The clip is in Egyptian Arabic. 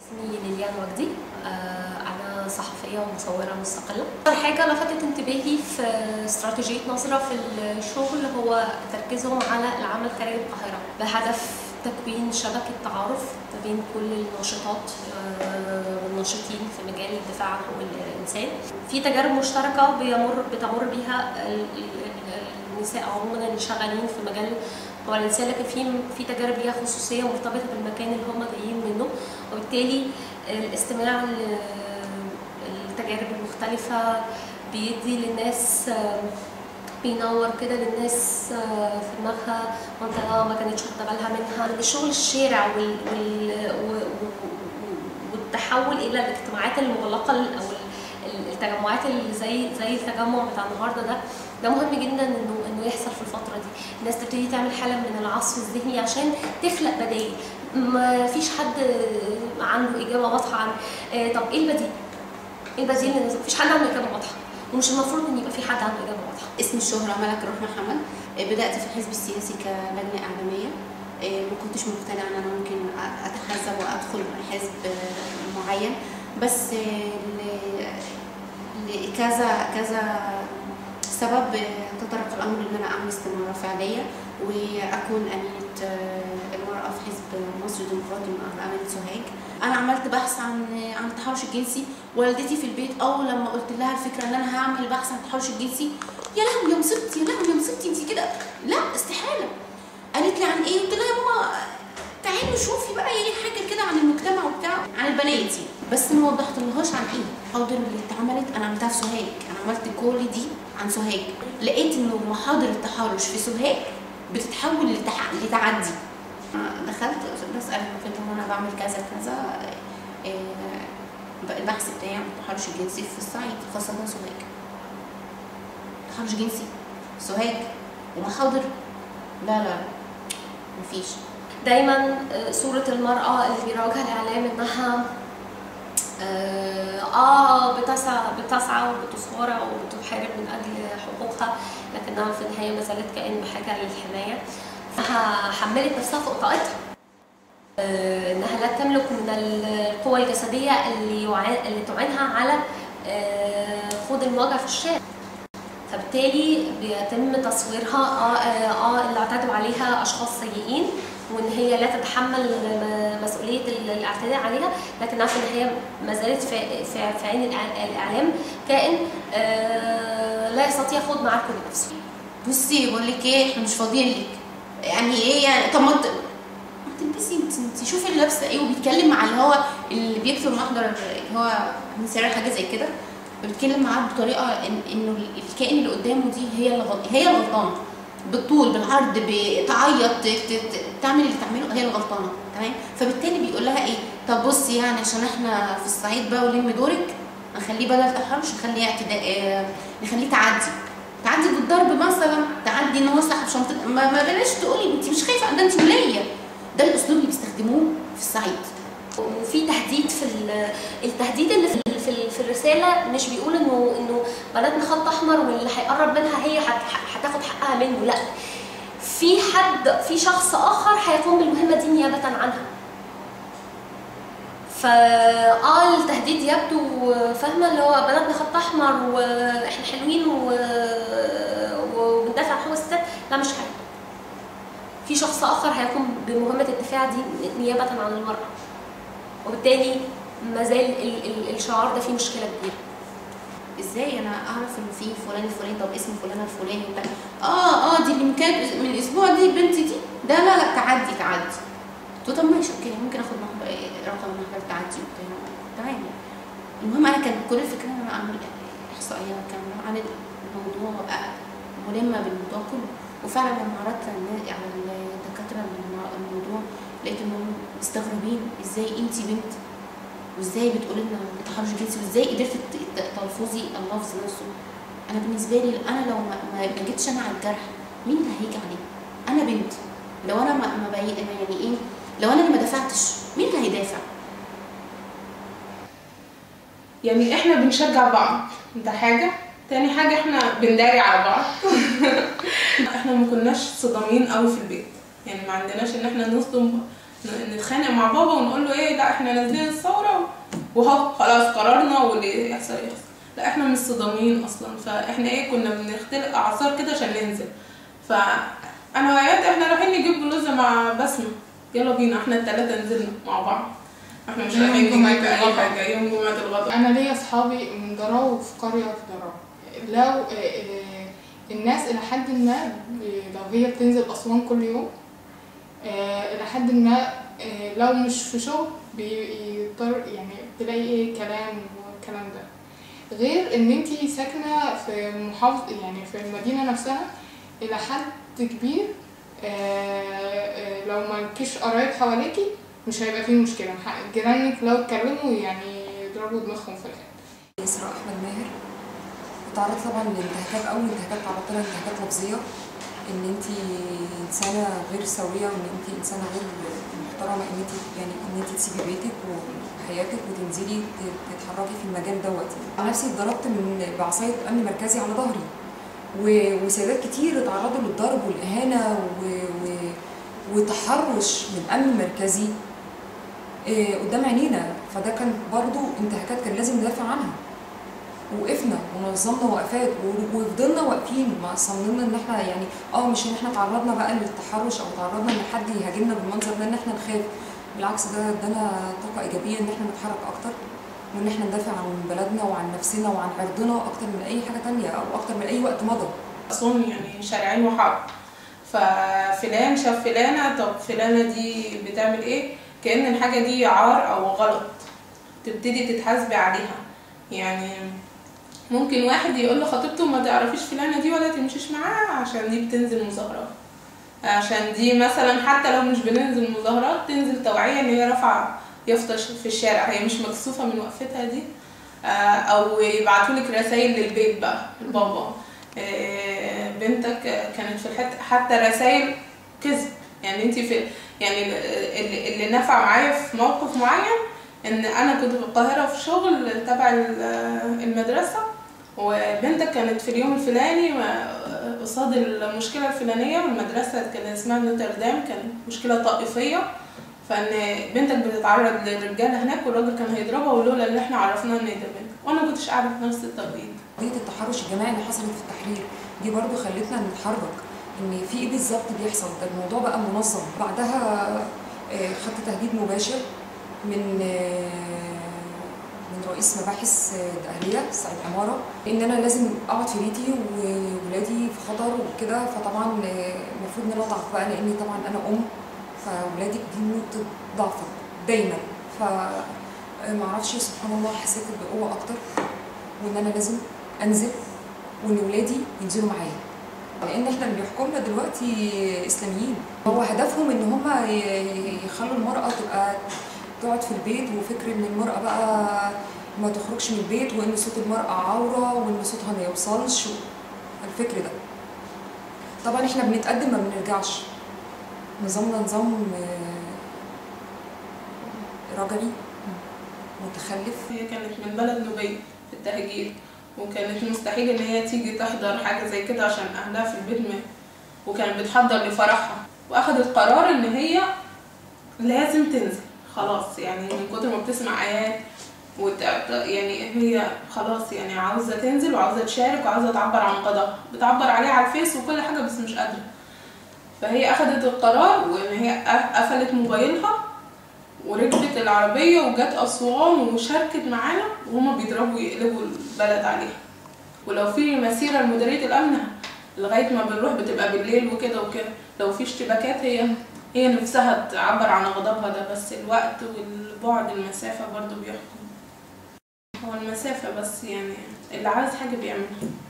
اسمي ليليان وجدي آه، أنا صحفية ومصورة مستقلة أكتر حاجة لفتت انتباهي في استراتيجية نظرة في الشغل هو تركيزهم على العمل خارج القاهرة بهدف تكوين شبكة تعارف ما بين كل الناشطات آه، والناشطين في مجال الدفاع عن حقوق الإنسان في تجارب مشتركة بيمر بتمر بيها ال- ال- النساء عموما اللي شغالين في مجال هو الانسان لكن في في تجارب ليها خصوصيه مرتبطه بالمكان اللي هم جايين منه وبالتالي الاستماع ل- للتجارب المختلفه بيدي للناس آه، بينور كده للناس آه، في دماغها منطقه ما كانتش واخده بالها منها شغل الشارع وال وال و- و- والتحول الى الاجتماعات المغلقه ال- او ال- التجمعات اللي زي زي التجمع بتاع النهارده ده ده مهم جدا انه انه يحصل في الفتره دي الناس تبتدي تعمل حاله من العصف الذهني عشان تخلق بدائل ما فيش حد عنده اجابه واضحه عن آه، طب ايه البديل ايه البديل ما فيش حد عنده اجابه واضحه ومش المفروض ان يبقى في حد عنده اجابه واضحه اسمي الشهرة ملك روح محمد آه، بدأت في الحزب السياسي كلجنة إعلامية آه، ما كنتش مقتنعة إن أنا ممكن أ- أتحزب وأدخل حزب آه، معين بس آه، ل- لكذا كذا سبب آه، تطرق الأمر إن أنا أعمل استمارة فعلية وأكون أمينة آه، المرأة في حزب مصر الديمقراطي مع أمانة سوهاج أنا عملت بحث عن عن التحرش الجنسي والدتي في البيت أول لما قلت لها الفكرة إن أنا هعمل بحث عن التحرش الجنسي يا لهوي يا مصيبتي يا لهوي يا مصيبتي انت كده لا استحاله قالت لي عن ايه قلت لها يا ماما تعالي شوفي بقى ايه حاجه كده عن المجتمع وبتاع عن البنات يعني بس ما وضحتلهاش عن ايه محاضر اللي اتعملت انا عملتها في سوهاج انا عملت كل دي عن سوهاج لقيت انه محاضر التحرش في سوهاج بتتحول لتح... لتعدي دخلت بسال المكان انا بعمل كذا كذا آه، البحث بتاعي عن التحرش الجنسي في الصعيد خاصه سوهاج تحرش جنسي سوهاج ومحاضر لا لا لا مفيش دايما آه، صورة المرأة اللي بيراوجها الإعلام إنها آه, آه بتسعى بتسعى وبتصارع وبتحارب من أجل حقوقها لكنها في النهاية ما زالت كائن بحاجة للحماية فها حملت نفسها فوق طاقتها آه إنها لا تملك من القوى الجسدية اللي يعا- اللي تعينها على آه خوض المواجهة في الشارع فبالتالي بيتم تصويرها اه اه, آه اللي اعتدوا عليها اشخاص سيئين وان هي لا تتحمل م- مسؤوليه ال- الاعتداء عليها لكنها في النهايه ما زالت في, في, في عين الإع- الاعلام كائن آه لا يستطيع خوض معركه بنفسه بصي بقول لك ايه احنا مش فاضيين لك يعني ايه يعني طب ما انت ما تلبسي انت انت شوفي اللي لابسه ايه وبيتكلم مع اللي هو اللي بيكتب محضر اللي هو مثال حاجه زي كده بيتكلم معاه بطريقه إن انه الكائن اللي قدامه دي هي اللي غل- هي الغلطانه بالطول بالعرض بتعيط ت- ت- تعمل اللي تعمله هي الغلطانه تمام فبالتالي بيقول لها ايه طب بصي يعني عشان احنا في الصعيد بقى ولم دورك نخليه بدل تحرش نخليه اعتداء آه، نخليه تعدي تعدي بالضرب مثلا تعدي ان هو سحب شنطه ما, ما بلاش تقولي انت مش خايفه ده انت وليه ده الاسلوب اللي بيستخدموه في الصعيد وفي تهديد في ال- التهديد اللي في ال- في, ال- في الرساله مش بيقول انه انه بلدنا خط احمر واللي هيقرب منها هي هت- هتاخد حقها منه لا في حد في شخص اخر هيقوم بالمهمه دي نيابه عنها فا اه التهديد يبدو فاهمه اللي هو بلدنا خط احمر واحنا حلوين و... وبندافع عن حقوق الستات لا مش حاجه في شخص اخر هيقوم بمهمه الدفاع دي نيابه عن المراه وبالتالي ما زال ال- ال- الشعار ده فيه مشكله كبيره ازاي انا اعرف ان في فلان الفلاني طب اسم فلان الفلاني وبتاع اه اه دي اللي من كانت من الاسبوع دي بنتي دي ده لا لا تعدي تعدي قلت له طب ماشي اوكي ممكن اخد محضر رقم محضر تعدي وبتاع تمام يعني. المهم انا كان كل الفكره ان انا اعمل احصائيه كامله عن الموضوع وابقى ملمه بالموضوع كله وفعلا لما عرضت على النا- على الدكاتره المو- الموضوع لقيت انهم مستغربين ازاي انت بنت وازاي بتقولي لنا التحرش الجنسي وازاي قدرتي ت- ت- تلفظي اللفظ نفسه انا بالنسبه لي انا لو ما, ما ما جيتش انا على الجرح مين اللي هيجي عليه انا بنت لو انا ما, ما بي... يعني ايه لو انا اللي ما دفعتش مين اللي هيدافع يعني احنا بنشجع بعض ده حاجة تاني حاجة احنا بنداري على بعض احنا ما كناش صدامين قوي في البيت يعني ما عندناش ان احنا نصدم ن- نتخانق مع بابا ونقول له ايه لا احنا نازلين الثوره وهو خلاص قررنا واللي يحصل يحصل لا احنا مش صدامين اصلا فاحنا ايه كنا بنختلق اعصار كده عشان ننزل فانا وآيات احنا رايحين نجيب بلوزه مع بسمه يلا بينا احنا الثلاثه نزلنا مع بعض احنا مش يوم رايحين جمعة نجيب اي الغضب. حاجه يوم جمعه الغضب انا ليا اصحابي من دراو وفي قريه في دراو لو آه، آه، الناس الى حد ما ب- لو هي بتنزل اسوان كل يوم آه، الى حد ما آه، لو مش في شغل بيضطر يعني تلاقي ايه كلام والكلام ده غير ان انتي ساكنه في محافظه يعني في المدينه نفسها الى حد كبير آه، آه، لو ما لكيش قرايب حواليكي مش هيبقى فيه مشكله ح- جيرانك لو اتكلموا يعني يضربوا دماغهم في الحيط إسراء أحمد ماهر اتعرضت طبعا لانتهاكات أول انتهاكات تعرضت لها انتهاكات لفظية إن أنت إنسانة غير سوية وإن أنت إنسانة غير محترمة إن أنت يعني إن أنت تسيبي بيتك وحياتك وتنزلي ت- تتحركي في المجال دوت عن نفسي اتضربت من بعصاية أمن مركزي على ظهري و- وسيدات كتير اتعرضوا للضرب والإهانة و... و... وتحرش من أمن مركزي إيه، قدام عينينا فده كان برضو انتهاكات كان لازم ندافع عنها وقفنا ونظمنا وقفات و- وفضلنا واقفين ما صممنا ان احنا يعني اه مش ان احنا تعرضنا بقى للتحرش او تعرضنا ان حد يهاجمنا بالمنظر ده ان احنا نخاف بالعكس ده ادانا طاقه ايجابيه ان احنا نتحرك اكتر وان احنا ندافع عن بلدنا وعن نفسنا وعن عرضنا اكتر من اي حاجه تانية او اكتر من اي وقت مضى أسوان يعني شارعين وحرب ففلان شاف فلانة طب فلانة دي بتعمل ايه كأن الحاجة دي عار أو غلط تبتدي تتحاسبي عليها يعني ممكن واحد يقول لخطيبته ما تعرفيش فلانة دي ولا تمشيش معاها عشان دي بتنزل مظاهرات عشان دي مثلا حتى لو مش بننزل مظاهرات تنزل توعية ان هي رافعة يافطة في الشارع هي مش مكسوفة من وقفتها دي آه، او يبعتولك رسائل للبيت بقى البابا آه، بنتك كانت في الحته حتى رسائل كذب يعني انت في يعني اللي, اللي نفع معايا في موقف معين ان انا كنت في القاهره في شغل تبع ال- المدرسه وبنتك كانت في اليوم الفلاني و- قصاد المشكله الفلانيه والمدرسه كان اسمها نوتردام كان مشكله طائفيه فان بنتك بتتعرض للرجاله هناك والراجل كان هيضربها ولولا ان احنا عرفنا ان ده بنتك وانا ما كنتش قاعده في نفس التوقيت قضيه التحرش الجماعي اللي حصلت في التحرير دي برضو خلتنا نتحرك ان في ايه بالظبط بيحصل ده الموضوع بقى منظم بعدها آه، خدت تهديد مباشر من آه، من رئيس مباحث آه، الدقهلية سعيد عمارة ان انا لازم اقعد في بيتي وولادي في خطر وكده فطبعا آه، المفروض ان انا اضعف بقى لاني طبعا انا ام فولادي دي نقطة ضعفا دايما ف آه، معرفش سبحان الله حسيت بقوة اكتر وان انا لازم انزل وان ولادي ينزلوا معايا لان احنا اللي بيحكمنا دلوقتي اسلاميين هو هدفهم ان هم يخلوا المراه تبقى تقعد في البيت وفكر ان المراه بقى ما تخرجش من البيت وان صوت المراه عوره وان صوتها ما يوصلش الفكر ده طبعا احنا بنتقدم ما بنرجعش نظامنا نظام آه، رجعي متخلف هي كانت من بلد نوبية في التهجير وكانت مستحيل ان هي تيجي تحضر حاجة زي كده عشان اهلها في البيت مات وكانت بتحضر لفرحها واخدت قرار ان هي لازم تنزل خلاص يعني من كتر ما بتسمع ايات وت... يعني هي خلاص يعني عاوزة تنزل وعاوزة تشارك وعاوزة تعبر عن قضاءها بتعبر عليه على الفيس وكل حاجة بس مش قادرة فهي اخدت القرار وان هي قفلت موبايلها وركبت العربية وجت أسوان وشاركت معانا وهما بيضربوا يقلبوا البلد عليها ولو في مسيرة لمديرية الأمن لغاية ما بنروح بتبقى بالليل وكده وكده لو في اشتباكات هي هي نفسها تعبر عن غضبها ده بس الوقت والبعد المسافة برضو بيحكم هو المسافة بس يعني اللي عايز حاجة بيعملها